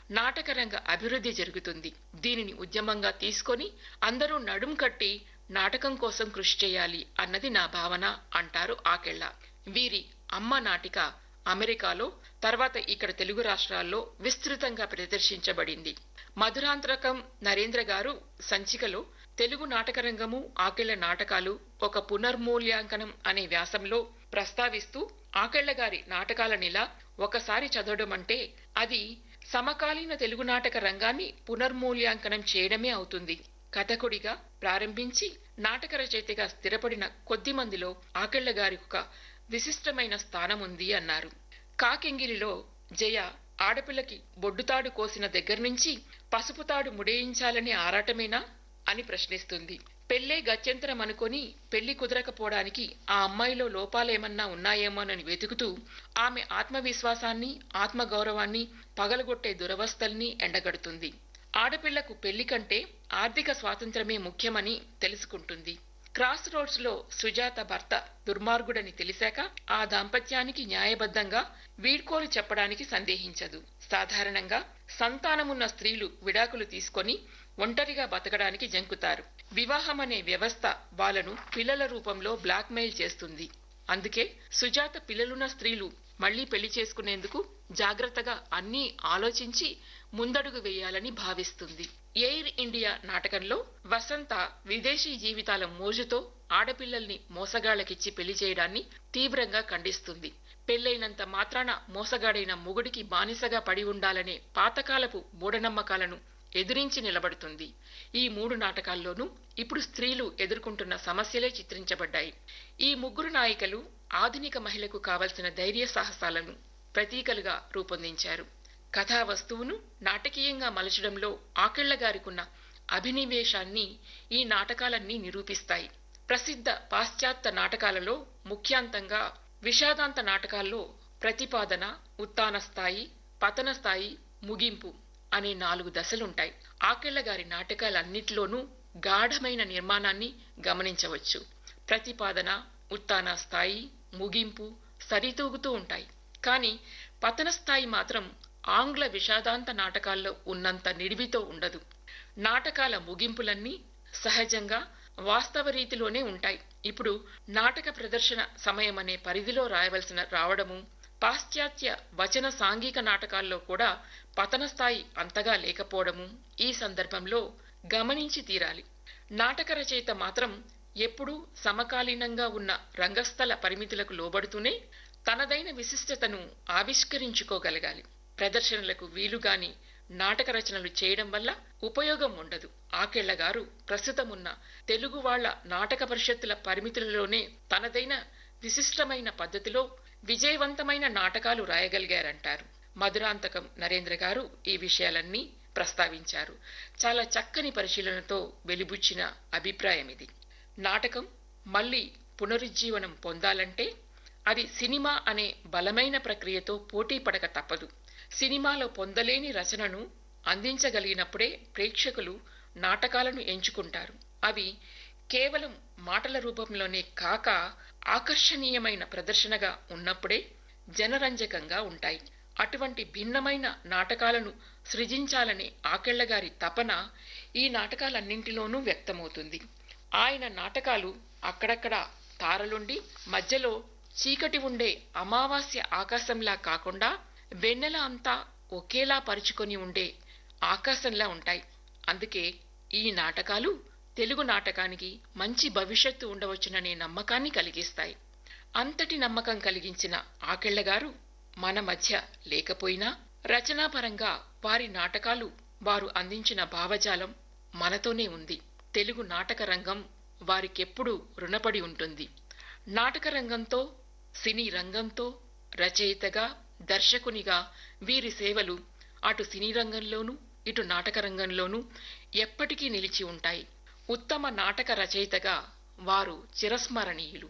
నాటకరంగ అభివృద్ధి జరుగుతుంది దీనిని ఉద్యమంగా తీసుకొని అందరూ నడుం కట్టి నాటకం కోసం కృషి చేయాలి అన్నది నా భావన అంటారు ఆకెళ్ళ వీరి అమ్మ నాటిక అమెరికాలో తర్వాత ఇక్కడ తెలుగు రాష్ట్రాల్లో విస్తృతంగా ప్రదర్శించబడింది మధురాంతరకం నరేంద్ర గారు సంచికలో తెలుగు నాటకరంగము ఆకెళ్ల నాటకాలు ఒక పునర్మూల్యాంకనం అనే వ్యాసంలో ప్రస్తావిస్తూ ఆకెళ్ల గారి నాటకాలనిలా ఒకసారి చదవడం అంటే అది సమకాలీన తెలుగు నాటక రంగాన్ని పునర్మూల్యాంకనం చేయడమే అవుతుంది కథకుడిగా ప్రారంభించి నాటక రచయితగా స్థిరపడిన కొద్ది మందిలో ఆకెళ్ల గారి ఒక విశిష్టమైన స్థానం ఉంది అన్నారు కాకెంగిలిలో జయ ఆడపిల్లకి బొడ్డుతాడు కోసిన దగ్గర నుంచి పసుపుతాడు ముడేయించాలని ఆరాటమేనా అని ప్రశ్నిస్తుంది పెళ్ళే గత్యంతరం అనుకొని పెళ్లి కుదరకపోవడానికి ఆ అమ్మాయిలో లోపాలేమన్నా ఉన్నాయేమోనని వెతుకుతూ ఆమె ఆత్మవిశ్వాసాన్ని ఆత్మగౌరవాన్ని పగలగొట్టే దురవస్థల్ని ఎండగడుతుంది ఆడపిల్లకు పెళ్లి కంటే ఆర్థిక స్వాతంత్రమే ముఖ్యమని తెలుసుకుంటుంది క్రాస్ రోడ్స్ లో సుజాత భర్త దుర్మార్గుడని తెలిసాక ఆ దాంపత్యానికి న్యాయబద్ధంగా వీడ్కోలు చెప్పడానికి సందేహించదు సాధారణంగా సంతానమున్న స్త్రీలు విడాకులు తీసుకొని ఒంటరిగా బతకడానికి జంకుతారు వివాహం అనే వ్యవస్థ వాళ్ళను పిల్లల రూపంలో బ్లాక్మెయిల్ చేస్తుంది అందుకే సుజాత పిల్లలున్న స్త్రీలు మళ్లీ పెళ్లి చేసుకునేందుకు జాగ్రత్తగా అన్నీ ఆలోచించి ముందడుగు వేయాలని భావిస్తుంది ఎయిర్ ఇండియా నాటకంలో వసంత విదేశీ జీవితాల మోజుతో ఆడపిల్లల్ని మోసగాళ్లకిచ్చి పెళ్లి చేయడాన్ని తీవ్రంగా ఖండిస్తుంది పెళ్లైనంత మాత్రాన మోసగాడైన మొగుడికి బానిసగా పడి ఉండాలనే పాతకాలపు మూఢనమ్మకాలను ఎదిరించి నిలబడుతుంది ఈ మూడు నాటకాల్లోనూ ఇప్పుడు స్త్రీలు ఎదుర్కొంటున్న సమస్యలే చిత్రించబడ్డాయి ఈ ముగ్గురు నాయికలు ఆధునిక మహిళకు కావలసిన ధైర్య సాహసాలను ప్రతీకలుగా రూపొందించారు కథా వస్తువును నాటకీయంగా మలచడంలో ఆకెళ్లగారికున్న అభినివేశాన్ని ఈ నాటకాలన్నీ నిరూపిస్తాయి ప్రసిద్ధ పాశ్చాత్య నాటకాలలో ముఖ్యాంతంగా విషాదాంత నాటకాల్లో ప్రతిపాదన ఉత్తాన స్థాయి పతన స్థాయి ముగింపు అనే నాలుగు దశలుంటాయి ఆకెళ్ల గారి నాటకాలన్నిటిలోనూ గాఢమైన నిర్మాణాన్ని గమనించవచ్చు ప్రతిపాదన ఉత్తాన స్థాయి ముగింపు సరితూగుతూ ఉంటాయి కానీ పతన స్థాయి మాత్రం ఆంగ్ల విషాదాంత నాటకాల్లో ఉన్నంత నిడివితో ఉండదు నాటకాల ముగింపులన్నీ సహజంగా వాస్తవ రీతిలోనే ఉంటాయి ఇప్పుడు నాటక ప్రదర్శన సమయం అనే పరిధిలో రాయవలసిన రావడము పాశ్చాత్య వచన సాంఘిక నాటకాల్లో కూడా పతన స్థాయి అంతగా లేకపోవడము ఈ సందర్భంలో గమనించి తీరాలి నాటక రచయిత మాత్రం ఎప్పుడూ సమకాలీనంగా ఉన్న రంగస్థల పరిమితులకు లోబడుతూనే తనదైన విశిష్టతను ఆవిష్కరించుకోగలగాలి ప్రదర్శనలకు వీలుగాని నాటక రచనలు చేయడం వల్ల ఉపయోగం ఉండదు ఆకెళ్ల గారు ప్రస్తుతమున్న తెలుగు వాళ్ల నాటక పరిషత్తుల పరిమితులలోనే తనదైన విశిష్టమైన పద్ధతిలో విజయవంతమైన నాటకాలు రాయగలిగారంటారు మధురాంతకం నరేంద్ర గారు ఈ విషయాలన్నీ ప్రస్తావించారు చాలా చక్కని పరిశీలనతో వెలిబుచ్చిన అభిప్రాయం ఇది నాటకం మళ్ళీ పునరుజ్జీవనం పొందాలంటే అది సినిమా అనే బలమైన ప్రక్రియతో పోటీ పడక తప్పదు సినిమాలో పొందలేని రచనను అందించగలిగినప్పుడే ప్రేక్షకులు నాటకాలను ఎంచుకుంటారు అవి కేవలం మాటల రూపంలోనే కాక ఆకర్షణీయమైన ప్రదర్శనగా ఉన్నప్పుడే జనరంజకంగా ఉంటాయి అటువంటి భిన్నమైన నాటకాలను సృజించాలనే ఆకెళ్లగారి తపన ఈ నాటకాలన్నింటిలోనూ వ్యక్తమవుతుంది ఆయన నాటకాలు అక్కడక్కడ తారలుండి మధ్యలో చీకటి ఉండే అమావాస్య ఆకాశంలా కాకుండా వెన్నెల అంతా ఒకేలా పరుచుకొని ఉండే ఆకాశంలా ఉంటాయి అందుకే ఈ నాటకాలు తెలుగు నాటకానికి మంచి భవిష్యత్తు ఉండవచ్చుననే నమ్మకాన్ని కలిగిస్తాయి అంతటి నమ్మకం కలిగించిన ఆకెళ్లగారు మన మధ్య లేకపోయినా రచనాపరంగా వారి నాటకాలు వారు అందించిన భావజాలం మనతోనే ఉంది తెలుగు నాటక రంగం వారికెప్పుడూ రుణపడి ఉంటుంది నాటక రంగంతో సినీ రంగంతో రచయితగా దర్శకునిగా వీరి సేవలు అటు సినీ రంగంలోనూ ఇటు నాటక రంగంలోనూ ఎప్పటికీ నిలిచి ఉంటాయి ఉత్తమ నాటక రచయితగా వారు చిరస్మరణీయులు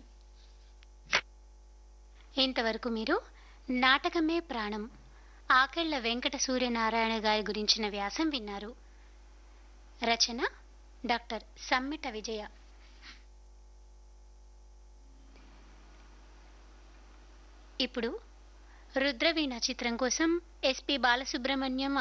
ఇంతవరకు మీరు నాటకమే ప్రాణం ఆకెళ్ల వెంకట సూర్యనారాయణ గారి గురించిన వ్యాసం విన్నారు రచన డాక్టర్ సమ్మిట విజయ ఇప్పుడు రుద్రవీణ చిత్రం కోసం ఎస్పి బాలసుబ్రహ్మణ్యం